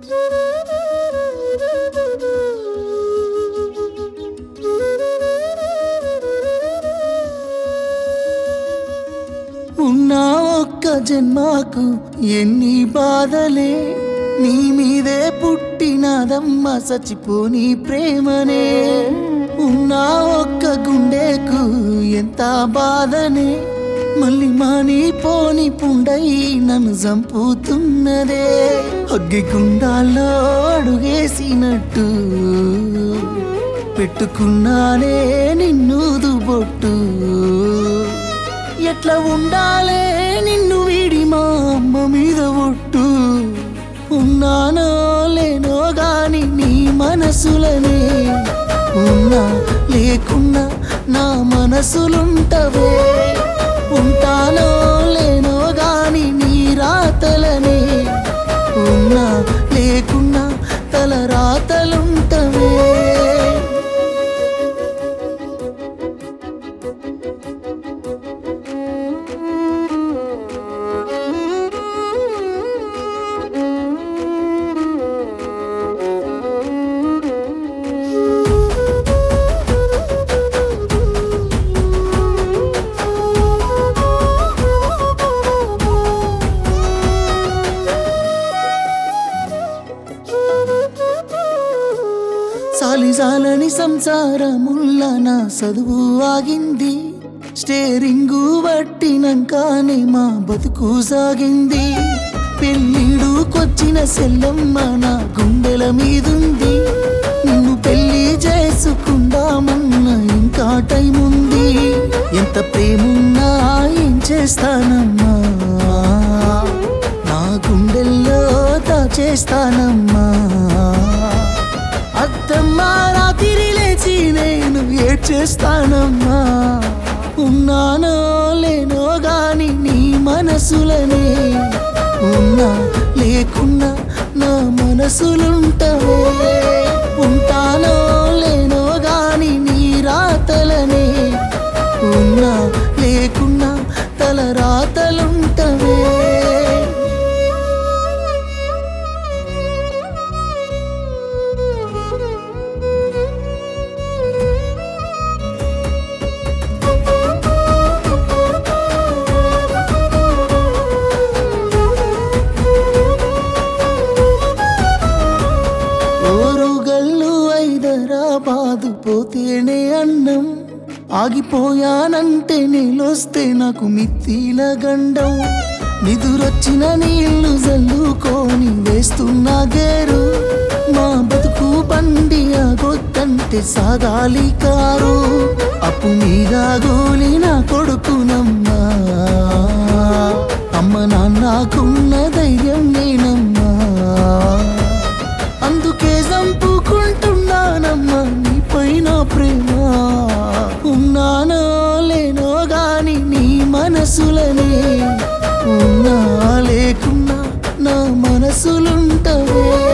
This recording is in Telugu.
ఉన్న ఒక్క జన్మకు ఎన్ని బాధలే నీ మీదే పుట్టినదమ్మ చచ్చిపోని ప్రేమనే ఉన్న ఒక్క గుండెకు ఎంత బాధనే మళ్ళీ మాని పోని పుండై నన్ను చంపుతున్నదే అగ్గి గుండాల్లో అడుగేసినట్టు పెట్టుకున్నానే నిన్ను దుబొట్టు ఎట్లా ఉండాలే నిన్ను వీడి మా అమ్మ మీద ఒట్టు ఉన్నానో లేనో గాని నీ మనసులనే ఉన్నా లేకున్నా నా మనసులుంటవే ఉంటానో లేనో గాని నీ రాతలనే ఉన్నా లేకున్నా తల రాతలుంటవే సాలిసాలని సంసారముల్ల నా చదువు ఆగింది స్టేరింగు పట్టినంకానే మా బతుకు సాగింది పెళ్ళిడుకొచ్చిన సెల్లమ్మ నా గుండెల మీదుంది నిన్ను పెళ్లి చేసుకుందామన్న ఇంకా టైం ఉంది ఎంత ప్రేమున్నా ఏం చేస్తానమ్మా నా గుండెల్లో దాచేస్తానమ్మా అత్తమ్మా రాత్రి లేచి నేను ఏడ్చేస్తానమ్మా ఉన్నానో లేనో గాని నీ మనసులనే ఉన్నా లేకున్నా నా మనసులుంటవే ఉంటానో లేనో గాని నీ రాతలనే ఉన్నా లేకున్నా తల రాతలుంటవే ఓరుగల్లు హైదరాబాదు పోతేనే అన్నం ఆగిపోయానంటే నీళ్ళొస్తే నాకు మిత్తిల గండం నిదురొచ్చిన నీళ్లు జల్లుకొని వేస్తున్న గేరు మా బతుకు బండి ఆగొద్దంటే సాగాలి కారు అప్పు మీద గోలిన కొడుకునమ్మా అమ్మ నాన్నకున్న ధైర్యం నేనమ్మా అందుకే చంపుకుంటున్నానమ్మా నీ పైన ప్రేమ ఉన్నానో లేనో గాని నీ మనసులనే ఉన్నా లేకున్నా నా మనసులుంటవే